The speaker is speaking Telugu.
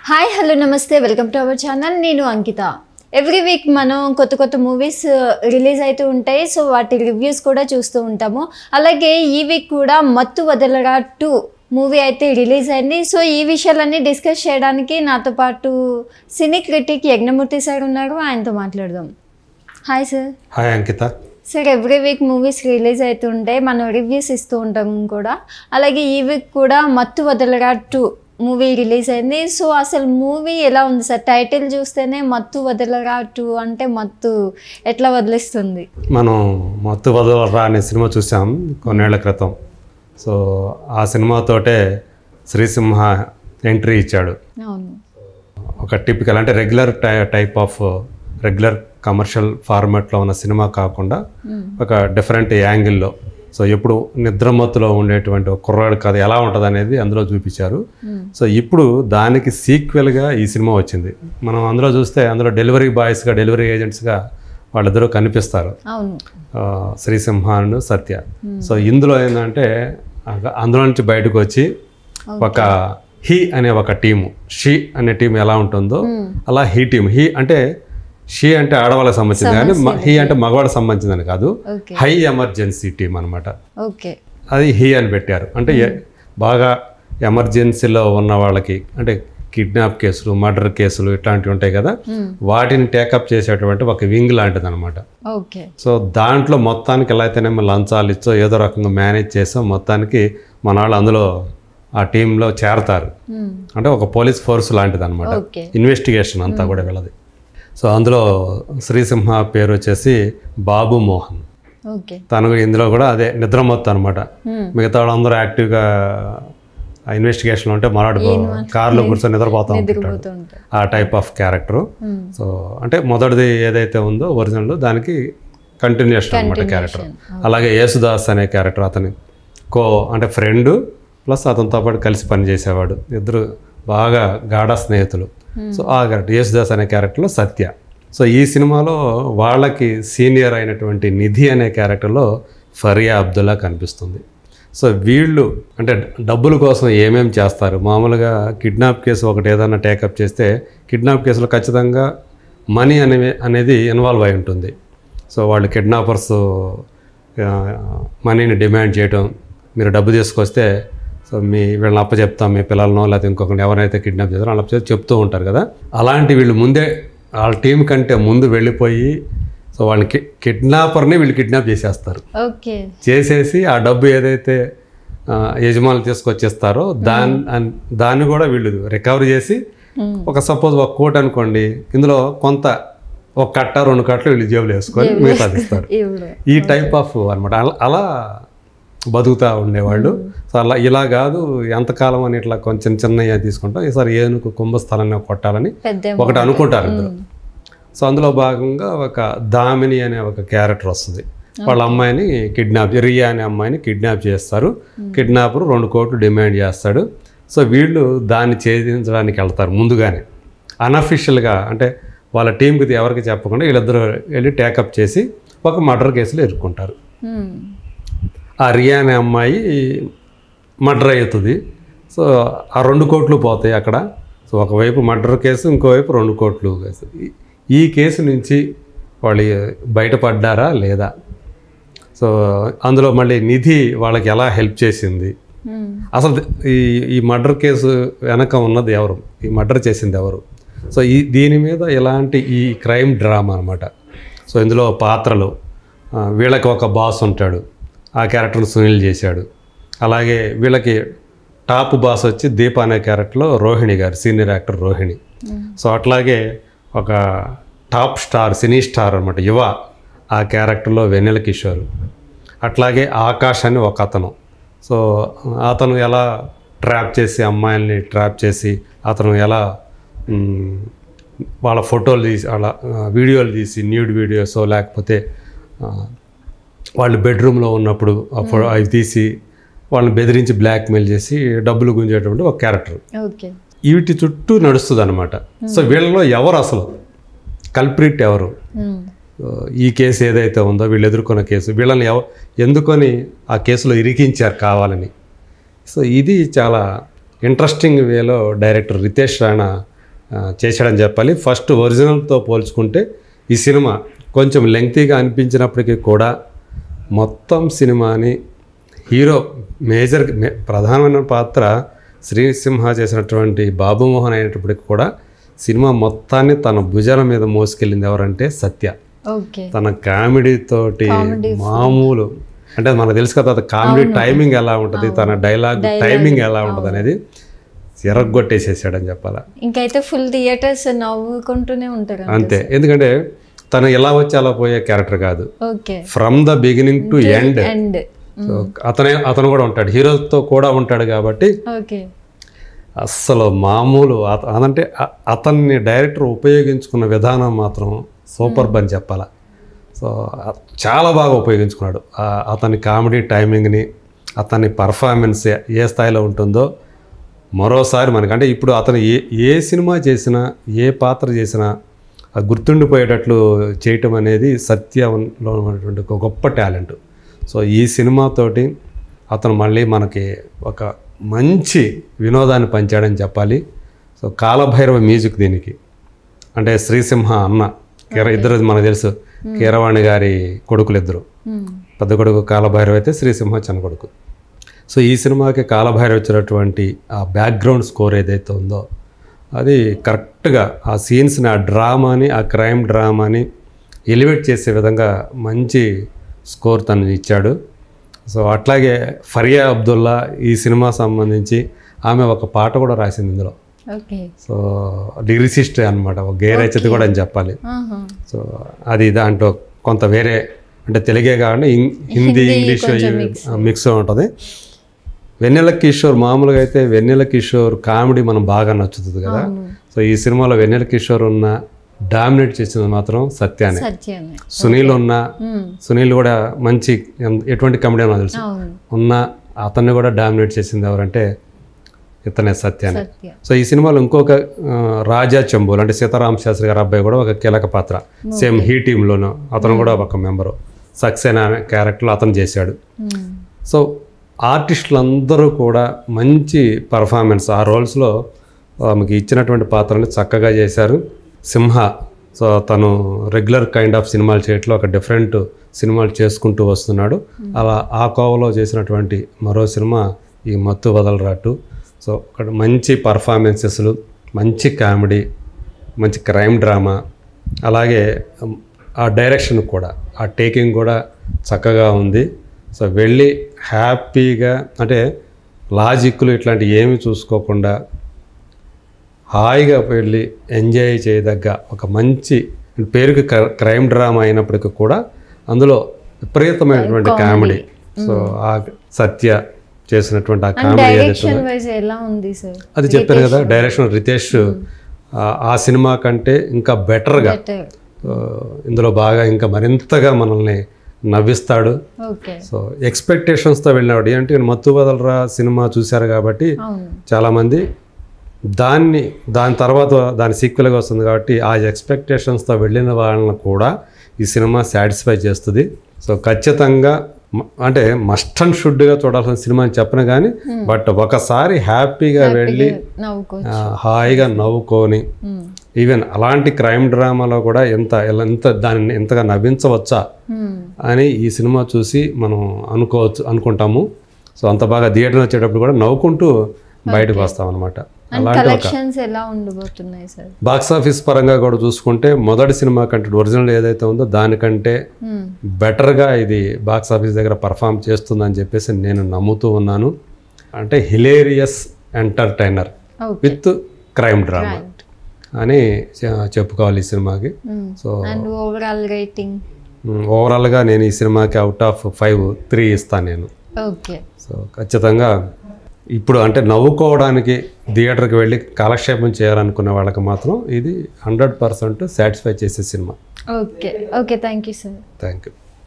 హాయ్ హలో నమస్తే వెల్కమ్ టు అవర్ ఛానల్ నేను అంకిత ఎవ్రీ వీక్ మనం కొత్త కొత్త మూవీస్ రిలీజ్ అవుతూ ఉంటాయి సో వాటి రివ్యూస్ కూడా చూస్తూ ఉంటాము అలాగే ఈ వీక్ కూడా మత్తు వదలరా టూ మూవీ అయితే రిలీజ్ అయింది సో ఈ విషయాలన్నీ డిస్కస్ చేయడానికి నాతో పాటు సినీ క్రిటిక్ యజ్ఞమూర్తి సార్ ఉన్నారు ఆయనతో మాట్లాడదాం hi sir hi Ankita sir every week movies release అవుతుంటే మనం రివ్యూస్ ఇస్తూ ఉంటాం కూడా అలాగే ఈ వీక్ కూడా Mathu Vadalara two movie release అయింది సో అసలు మూవీ ఎలా ఉంది సార్ టైటిల్ చూస్తేనే మత్తు వదలరా టూ అంటే మత్తు ఎట్లా వదిలిస్తుంది మనం మత్తు వదలరా అనే సినిమా చూసాం కొన్నేళ్ల క్రితం సో ఆ సినిమాతోటే శ్రీసింహ ఎంట్రీ ఇచ్చాడు అవును ఒక టిపికల్ అంటే రెగ్యులర్ టై టైప్ ఆఫ్ రెగ్యులర్ కమర్షియల్ ఫార్మాట్లో ఉన్న సినిమా కాకుండా ఒక డిఫరెంట్ యాంగిల్లో సో ఎప్పుడు నిద్రమత్తులో ఉండేటువంటి ఒక కుర్రాడు కథ ఎలా ఉంటుంది అనేది అందులో చూపించారు సో ఇప్పుడు దానికి సీక్వెల్గా ఈ సినిమా వచ్చింది మనం అందులో చూస్తే అందులో డెలివరీ బాయ్స్గా డెలివరీ ఏజెంట్స్గా వాళ్ళిద్దరూ కనిపిస్తారు అవును ఆ, శ్రీసింహాను సత్య సో ఇందులో ఏంటంటే అగ- అందులో నుంచి బయటకు వచ్చి ఒక హీ అనే ఒక టీము షీ అనే టీం ఎలా ఉంటుందో అలా హీ టీం హీ అంటే షీ అంటే ఆడవాళ్ళకి సంబంధించింది కానీ మ- హీ అంటే మగవాళ్ళకి సంబంధించిందని కాదు ఓకే హై ఎమర్జెన్సీ టీం అనమాట ఓకే అది హీ అని పెట్టారు అంటే ఎ- బాగా ఎమర్జెన్సీలో ఉన్న వాళ్ళకి అంటే కిడ్నాప్ కేసులు మర్డర్ కేసులు ఇట్లాంటివి ఉంటాయి కదా వాటిని టేకప్ చేసేటువంటి ఒక వింగ్ లాంటిది అనమాట ఓకే సో దాంట్లో మొత్తానికి ఎలా అయితేనేమో లంచాలు ఇచ్చో ఏదో రకంగా మేనేజ్ చేసో మొత్తానికి మన వాళ్ళు అందులో ఆ టీంలో చేరతారు అంటే ఒక పోలీస్ ఫోర్స్ లాంటిది అనమాట ఓకే ఇన్వెస్టిగేషన్ అంతా కూడా వెళ్ళదు సో అందులో శ్రీసింహ పేరు వచ్చేసి బాబు మోహన్ ఓకే తను ఇందులో కూడా అదే నిద్రమత్తు అనమాట మిగతా వాళ్ళందరూ యాక్టివ్గా ఆ ఇన్వెస్టిగేషన్ ఉంటే మనవాడు కార్లో కూర్చొని నిద్రపోతా ఉంటాడు నిద్రపోతూ ఉంటాయి ఆ టైప్ ఆఫ్ క్యారెక్టరు సో అంటే మొదటిది ఏదైతే ఉందో ఒరిజినల్ దానికి కంటిన్యూషన్ అనమాట క్యారెక్టర్ అలాగే యేసుదాస్ అనే క్యారెక్టర్ అతని కో అంటే ఫ్రెండ్ ప్లస్ అతనితో పాటు కలిసి పనిచేసేవాడు ఇద్దరు బాగా గాఢ స్నేహితులు సో ఆ క్యారెక్టర్ యేసుదాస్ అనే క్యారెక్టర్లో సత్య సో ఈ సినిమాలో వాళ్ళకి సీనియర్ అయినటువంటి నిధి అనే క్యారెక్టర్లో ఫరియా అబ్దుల్లా కనిపిస్తుంది సో వీళ్ళు అంటే డబ్బుల కోసం ఏమేం చేస్తారు మామూలుగా కిడ్నాప్ కేసు ఒకటి ఏదైనా టేకప్ చేస్తే కిడ్నాప్ కేసులో ఖచ్చితంగా మనీ అనే అనేది ఇన్వాల్వ్ అయి ఉంటుంది సో వాళ్ళు కిడ్నాపర్స్ మనీని డిమాండ్ చేయడం మీరు డబ్బు తీసుకొస్తే సో మీ వీళ్ళని అప్పచెప్తాం మీ పిల్లలనో లేకపోతే ఇంకొకరిని ఎవరైతే కిడ్నాప్ చేస్తారో వాళ్ళని అప్పచెప్తి చెప్తూ ఉంటారు కదా అలాంటి వీళ్ళు ముందే వాళ్ళ టీం కంటే ముందు వెళ్ళిపోయి సో వాళ్ళని కి కిడ్నాపర్ని వీళ్ళు కిడ్నాప్ చేసేస్తారు ఓకే చేసేసి ఆ డబ్బు ఏదైతే ఆ, యజమానులు తీసుకొచ్చేస్తారో దాన్ని అన్- దాన్ని కూడా వీళ్ళు రికవర్ చేసి ఒక సపోజ్ ఒక కోట్ అనుకోండి ఇందులో కొంత ఒక కట్ట రెండు కట్టలు వీళ్ళు జేబులు వేసుకొని మిగతాది ఇస్తారు ఇప్పుడు ఈ టైప్ ఆఫ్ అనమాట అలా అలా బతుకుతూ ఉండేవాళ్ళు సో అలా ఇలా కాదు ఎంతకాలం అని ఇట్లా కొంచెం చిన్నగా తీసుకుంటాం ఈసారి ఏనుగు కుంభస్థలాన్ని కొట్టాలని పెద్ద ఒకటి అనుకుంటారు ఇద్దరు సో అందులో భాగంగా ఒక దామిని అనే ఒక క్యారెక్టర్ వస్తుంది వాళ్ళ అమ్మాయిని కిడ్నాప్ రియా అనే అమ్మాయిని కిడ్నాప్ చేస్తారు కిడ్నాపర్ రెండు కోట్లు డిమాండ్ చేస్తాడు సో వీళ్ళు దాన్ని ఛేదించడానికి వెళ్తారు ముందుగానే అన్అఫిషియల్గా అంటే వాళ్ళ టీంకి ఎవరికి చెప్పకుండా వీళ్ళిద్దరు వెళ్ళి టేకప్ చేసి ఒక మర్డర్ కేసులో ఇరుక్కుంటారు మ్మ్. ఆ ఆ రియా అనే అమ్మాయి మర్డర్ అవుతుంది సో ఆ రెండు కోట్లు పోతాయి అక్కడ సో ఒకవైపు మర్డర్ కేసు ఇంకోవైపు రెండు కోట్లు కేసు ఈ- ఈ కేసు నుంచి వాళ్ళు బయటపడ్డారా లేదా సో అందులో మళ్ళీ నిధి వాళ్ళకి ఎలా హెల్ప్ చేసింది మ్మ్. అసలు ఈ ఈ మర్డర్ కేసు వెనక ఉన్నది ఎవరు ఈ మర్డర్ చేసింది ఎవరు సో ఈ దీని మీద ఎలాంటి ఈ క్రైమ్ డ్రామా అనమాట సో ఇందులో పాత్రలు ఆ, వీళ్ళకి ఒక బాస్ ఉంటాడు ఆ క్యారెక్టర్ని సునీల్ చేశాడు అలాగే వీళ్ళకి టాప్ బాస్ వచ్చి దీప అనే క్యారెక్టర్లో రోహిణి గారు సీనియర్ యాక్టర్ రోహిణి సో అట్లాగే ఒక టాప్ స్టార్ సినీ స్టార్ అనమాట యువ ఆ క్యారెక్టర్లో వెన్నెల కిషోర్ అట్లాగే ఆకాష్ అని ఒక అతను సో అతను ఎలా ట్రాప్ చేసి అమ్మాయిల్ని ట్రాప్ చేసి అతను ఎలా మ్, వాళ్ళ ఫోటోలు తీసి వాళ్ళ ఆ, వీడియోలు తీసి న్యూడ్ వీడియోస్ లేకపోతే ఆ, వాళ్ళు బెడ్రూమ్లో ఉన్నప్పుడు ఆ ఫో- అవి తీసి వాళ్ళని బెదిరించి బ్లాక్మెయిల్ చేసి డబ్బులు గుంజేటువంటి ఒక క్యారెక్టర్ ఓకే వీటి చుట్టూ నడుస్తుంది అనమాట సో వీళ్ళలో ఎవరు అసలు కల్ప్రిట్ ఎవరు మ్మ్. ఈ కేసు ఏదైతే ఉందో వీళ్ళు ఎదుర్కొన్న కేసు వీళ్ళని ఎవ ఎందుకొని ఆ కేసులో ఇరికించారు కావాలని సో ఇది చాలా ఇంట్రెస్టింగ్ వేలో డైరెక్టర్ రితేష్ రాణా ఆ, చేశాడని చెప్పాలి ఫస్ట్ ఒరిజినల్తో పోల్చుకుంటే ఈ సినిమా కొంచెం లెంగ్తీగా అనిపించినప్పటికీ కూడా మొత్తం సినిమాని హీరో మేజర్ మే- ప్రధానమైన పాత్ర శ్రీసింహ చేసినటువంటి బాబుమోహన్ అయినప్పటికీ కూడా సినిమా మొత్తాన్ని తన భుజాల మీద మోసుకెళ్ళింది ఎవరంటే సత్య ఓకే తన కామెడీ తోటి Comedy మామూలు అంటే మనకు తెలుసు కదా కామెడీ టైమింగ్ ఎలా ఉంటుంది తన డైలాగ్ టైమింగ్ ఎలా ఉంటుంది అనేది ఎరగొట్టేసేసాడని చెప్పాలా ఇంకైతే ఫుల్ థియేటర్స్ నవ్వుకుంటూనే ఉంటారు అంతే ఎందుకంటే తను ఎలా వచ్చి అలా పోయే క్యారెక్టర్ కాదు okay from the beginning to end and so అతనే అతను కూడా ఉంటాడు హీరోతో కూడా ఉంటాడు కాబట్టి ఓకే అస్సలు మామూలు అత- అదంటే అ- అతన్ని డైరెక్టర్ ఉపయోగించుకున్న విధానం మాత్రం సూపర్ అని చెప్పాలా సో అ- చాలా బాగా ఉపయోగించుకున్నాడు ఆ- అతని కామెడీ టైమింగ్ని అతని పర్ఫార్మెన్స్ ఏ- ఏ స్థాయిలో ఉంటుందో మరోసారి మనకి అంటే ఇప్పుడు అతను ఏ ఏ సినిమా చేసినా ఏ పాత్ర చేసినా అది గుర్తుండిపోయేటట్లు చేయటం అనేది సత్యంలో ఉన్నటువంటి ఒక గొప్ప టాలెంట్ సో ఈ సినిమాతోటి అతను మళ్ళీ మనకి ఒక మంచి వినోదాన్ని పంచాడని చెప్పాలి సో కాలభైరవ మ్యూజిక్ దీనికి అంటే శ్రీసింహ అన్న కీర ఇద్దరు మనకు తెలుసు కీరవాణి గారి కొడుకులు ఇద్దరు పెద్ద కొడుకు కాలభైరవ్ అయితే శ్రీసింహ చిన్న కొడుకు సో ఈ సినిమాకి కాలభైరవ్ వచ్చినటువంటి ఆ బ్యాక్గ్రౌండ్ స్కోర్ ఏదైతే ఉందో అది కరెక్ట్గా ఆ సీన్స్ని ఆ డ్రామాని ఆ క్రైమ్ డ్రామాని ఎలివేట్ చేసే విధంగా మంచి స్కోర్ తను ఇచ్చాడు సో అట్లాగే ఫరియా అబ్దుల్లా ఈ సినిమా సంబంధించి ఆమె ఒక పాట కూడా రాసింది ఇందులో ఓకే సో లిరిసిస్ట్ అనమాట ఒక గే రచయిత కూడా అని చెప్పాలి ఆహా. సో అది దాంట్లో కొంత వేరే అంటే తెలుగే కాకుండా ఇం- హిందీ ఇంగ్లీష్ మిక్స్ ఉంటుంది వెన్నెల కిషోర్ మామూలుగా అయితే వెన్నెల కిషోర్ కామెడీ మనం బాగా నచ్చుతుంది కదా సో ఈ సినిమాలో వెన్నెల కిషోర్ ఉన్న డామినేట్ చేసింది మాత్రం సత్యానే సత్యమే సునీల్ ఉన్న మ్మ్. సునీల్ కూడా మంచి ఎన్- ఎటువంటి కామెడీ అన్నా తెలుసు అవును ఉన్న అతన్ని కూడా డామినేట్ చేసింది ఎవరంటే ఇతనే సత్యానే సత్య సో ఈ సినిమాలో ఇంకొక ఆ, రాజా చంబోల్ అంటే సీతారామ శాస్త్రి గారి అబ్బాయి కూడా ఒక కీలక పాత్ర సేమ్ హీ టీంలోను అతను కూడా ఒక మెంబరు సక్సేనా అనే క్యారెక్టర్లో అతను చేశాడు మ్మ్. సో ఆర్టిస్టులు అందరూ కూడా మంచి పర్ఫార్మెన్స్ ఆ రోల్స్లో ఆమెకి ఇచ్చినటువంటి పాత్రని చక్కగా చేశారు సింహ సో తను రెగ్యులర్ కైండ్ ఆఫ్ సినిమాలు చేయట్లో ఒక డిఫరెంట్ సినిమాలు చేసుకుంటూ వస్తున్నాడు అలా ఆ కోవలో చేసినటువంటి మరో సినిమా ఈ మత్తు వదలరాటు సో ఒక మంచి పర్ఫార్మెన్సెస్లు మంచి కామెడీ మంచి క్రైమ్ డ్రామా అలాగే ఉమ్, ఆ డైరెక్షన్ కూడా ఆ టేకింగ్ కూడా చక్కగా ఉంది సో వెళ్ళి హ్యాపీగా అంటే లాజిక్లు ఇట్లాంటి ఏమి చూసుకోకుండా హాయిగా వెళ్ళి ఎంజాయ్ చేయదగ్గ ఒక మంచి పేరుకి క్ర- క్రైమ్ డ్రామా అయినప్పటికీ కూడా అందులో విపరీతమైనటువంటి కామెడీ సో ఆ సత్య చేసినటువంటి ఆ కామెడీ ఏదైతే డైరెక్షన్ వైజ్ ఎలా ఉంది సార్ అది చెప్పాను కదా డైరెక్షన్ రితేష్ ఆ- ఆ సినిమా కంటే ఇంకా బెటర్గా బెటర్ ఇందులో బాగా ఇంకా మరింతగా మనల్ని నవ్విస్తాడు ఓకే సో ఎక్స్పెక్టేషన్స్తో వెళ్ళినవాడు ఏంటి మత్తు వదలరా సినిమా చూశారు కాబట్టి అవును చాలామంది దాన్ని దాని తర్వాత దాని సీక్వెల్గా వస్తుంది కాబట్టి ఆ ఎక్స్పెక్టేషన్స్తో వెళ్ళిన వాళ్ళని కూడా ఈ సినిమా సాటిస్ఫై చేస్తుంది సో ఖచ్చితంగా మ- అంటే మస్ట్ అండ్ షుడ్గా చూడాల్సిన సినిమా అని చెప్పను కానీ బట్ ఒకసారి హ్యాపీగా వెళ్ళి నవ్వుకో ఆ, హాయిగా నవ్వుకొని మ్మ్. ఈవెన్ అలాంటి క్రైమ్ డ్రామాలో కూడా ఎంత ఎలా- ఎంత దానిని ఎంతగా నవ్వించవచ్చా మ్మ్. అని ఈ సినిమా చూసి మనం అనుకోవచ్చు అనుకుంటాము సో అంత బాగా థియేటర్ వచ్చేటప్పుడు కూడా నవ్వుకుంటూ బయటకు వస్తాం అనమాట అండ్ కలెక్షన్స్ ఎలా ఉండబోతున్నాయి సార్ బాక్స్ ఆఫీస్ పరంగా కూడా చూసుకుంటే మొదటి సినిమా కంటే ఒరిజినల్ ఏదైతే ఉందో దానికంటే మ్మ్. బెటర్గా ఇది బాక్స్ ఆఫీస్ దగ్గర పర్ఫామ్ చేస్తుందని చెప్పేసి నేను నమ్ముతూ ఉన్నాను అంటే hilarious entertainer okay with crime drama అని చె- చెప్పుకోవాలి ఈ సినిమాకి hmm. So and overall rating hmm, ఓవరాల్గా నేను ఈ సినిమాకి అవుట్ ఆఫ్ ఫైవ్ త్రీ ఇస్తాను నేను ఓకే సో ఖచ్చితంగా ఇప్పుడు అంటే నవ్వుకోవడానికి థియేటర్కి వెళ్ళి కాలక్షేపం చేయాలనుకునే వాళ్ళకి మాత్రం ఇది హండ్రెడ్ పర్సెంట్ సాటిస్ఫై చేసే సినిమా okay okay thank you sir thank you